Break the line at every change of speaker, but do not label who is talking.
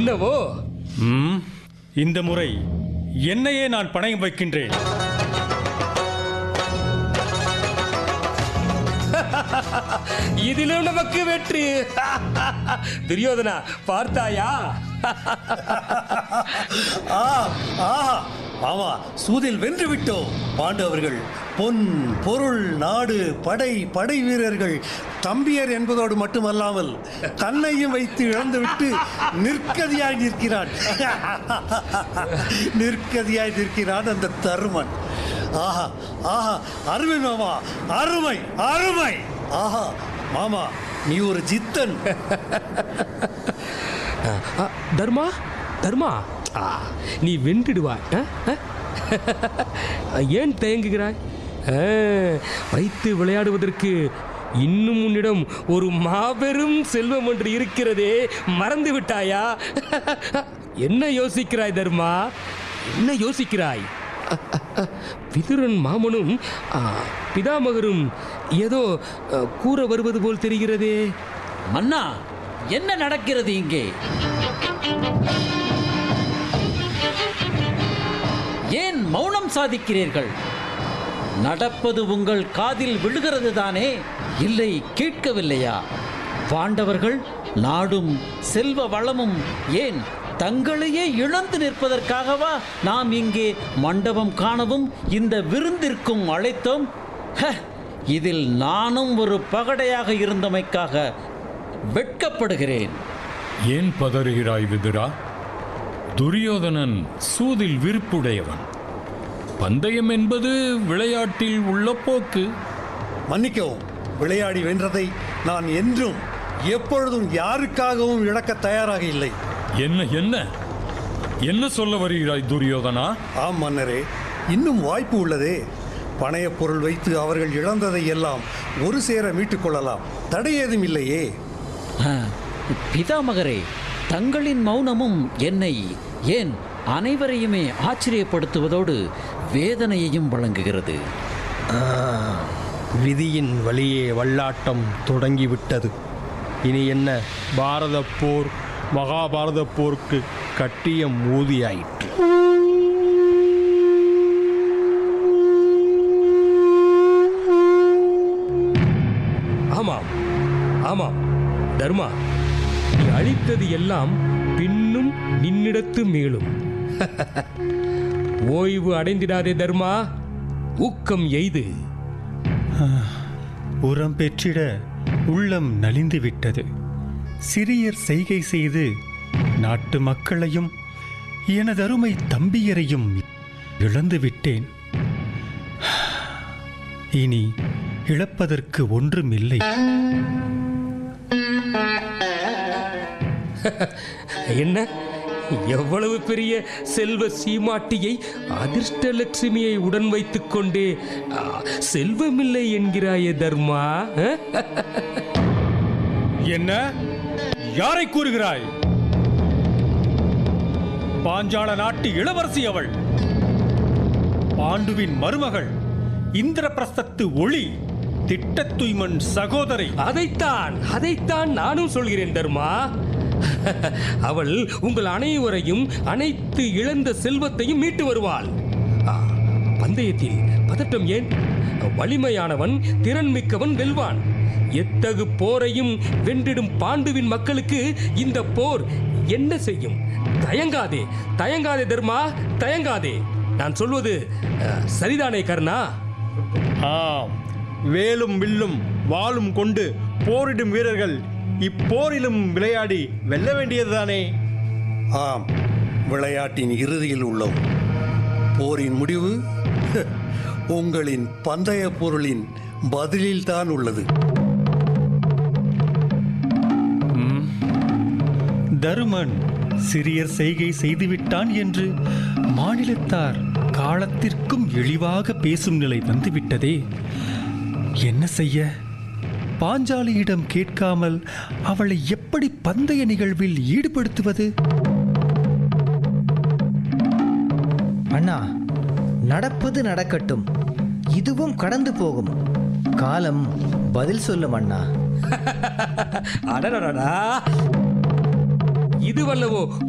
என்னவோ
ம், இந்த முறை என்னையே நான் பணயம் வைக்கின்றேன்
இதிலும் நமக்கு வெற்றி துரியோதனா பார்த்தாயா
ஆ ஆஹா ஆமா சூதில் வென்று விட்டோம் பாண்டவர்கள் பொன் பொருள் நாடு படை படை வீரர்கள் தம்பியர் என்பதோடு மட்டுமல்லாமல் தன்னையும் வைத்து இழந்துவிட்டு நிற்கதியாய் நிற்கிறான் நிற்கதியாய் நிற்கிறான் அந்த தருமன் ஆஹா ஆஹா அருமை மாமா அருமை அருமை ஆஹா மாமா நீ ஒரு ஜித்தன்
ஆ, தர்மா தர்மா ஆ, நீ வென்றிடுவாய் ஆ, ஆ? ஏன் தயங்குகிறாய் ஆ, வைத்து விளையாடுவதற்கு இன்னும் உன்னிடம் ஒரு மாபெரும் செல்வம் ஒன்று இருக்கிறதே மறந்து விட்டாயா என்ன யோசிக்கிறாய் தர்மா என்ன யோசிக்கிறாய் விதுரன் மாமனும் ஆ, பிதாமகரும் ஏதோ ஆ, கூற வருவது போல் தெரிகிறதே
மன்னா என்ன நடக்கிறது இங்கே ஏன் மௌனம் சாதிக்கிறீர்கள் நடப்பது உங்கள் காதில் விழுகிறது தானே இல்லை கேட்கவில்லையா பாண்டவர்கள் நாடும் செல்வ வளமும் ஏன் தங்களையே இழந்து நிற்பதற்காகவா நாம் இங்கே மண்டபம் காணவும் இந்த விருந்திற்கும் அழைத்தோம் ஹ, இதில் நானும் ஒரு பகடையாக இருந்தமைக்காக வெட்கப்படுகிறேன்
ஏன் பதறுகிறாய் விதுரா துரியோதனன் சூதில் விருப்புடையவன் பந்தயம் என்பது விளையாட்டில் உள்ள போக்கு
மன்னிக்கவும் விளையாடி வென்றதை நான் என்றும் எப்பொழுதும் யாருக்காகவும் இழக்க தயாராக இல்லை
என்ன என்ன என்ன சொல்ல வருகிறாய் துரியோதனா
ஆம் மன்னரே இன்னும் வாய்ப்பு உள்ளதே பணையப் பொருள் வைத்து அவர்கள் இழந்ததை எல்லாம் ஒரு சேர மீட்டுக் கொள்ளலாம் தடை ஏதும் இல்லையே
ஆ, பிதாமகரே தங்களின் மௌனமும் என்னை ஏன் அனைவரையுமே ஆச்சரியப்படுத்துவதோடு வேதனையையும் வழங்குகிறது
விதியின் வழியே வல்லாட்டம் தொடங்கிவிட்டது இனி என்ன பாரத போர் மகாபாரத போருக்கு கட்டிய மூதியாயிற்று
ஆமாம் ஆமாம் தர்மா நீ அழித்தது எல்லாம் பின்னும் நின்னிடத்து மேலும் ஓய்வு அடைந்திடாதே தர்மா ஊக்கம் எய்து
உரம் பெற்றிட உள்ளம் நலிந்து விட்டது சிறியர் செய்கை செய்து நாட்டு மக்களையும் எனதருமை தம்பியரையும் இழந்து விட்டேன் இனி இழப்பதற்கு ஒன்றுமில்லை
என்ன எவ்வளவு பெரிய செல்வ சீமாட்டியை அதிர்ஷ்டலட்சுமியை உடன் வைத்துக் கொண்டே ஆ, செல்வமில்லை என்கிறாயே தர்மா ஆ?
என்ன யாரை கூறுகிறாய் பாஞ்சால நாட்டு இளவரசி அவள் பாண்டுவின் மருமகள் இந்திரபிரஸ்தத்து ஒளி திட்டத்துய்மன் சகோதரி
அதைத்தான் அதைத்தான் நானும் சொல்கிறேன் தர்மா அவள் உங்கள் அனைவரையும் அனைத்து இழந்த செல்வத்தையும் மீட்டு வருவாள் ஆ, பந்தயத்தில் பதட்டம் ஏன் வலிமையானவன் திறன் மிக்கவன் வெல்வான் எத்தகு போரையும் வென்றிடும் பாண்டுவின் மக்களுக்கு இந்த போர் என்ன செய்யும் தயங்காதே தயங்காதே தர்மா தயங்காதே நான் சொல்வது அஹ், சரிதானே கர்ணா
ஆம் வேலும் வில்லும் வாளும் கொண்டு போரிடும் வீரர்கள் இப்போரிலும் விளையாடி வெல்ல வேண்டியதுதானே
ஆம் விளையாட்டின் இறுதியில் உள்ளோம் போரின் முடிவு உங்களின் பந்தய பொருளின் பதிலில்தான் உள்ளது
தருமன் சிறியர் செய்கை செய்துவிட்டான் என்று மாநிலத்தார் காலத்திற்கும் இழிவாக பேசும் நிலை வந்துவிட்டதே என்ன செய்ய பாஞ்சாலியிடம் கேட்காமல் அவளை எப்படி பந்தய நிகழ்வில் ஈடுபடுத்துவது
அண்ணா நடப்பது நடக்கட்டும் இதுவும் கடந்து போகும் காலம் பதில் சொல்லும் அண்ணா
அடடடடா இதுவல்லவோ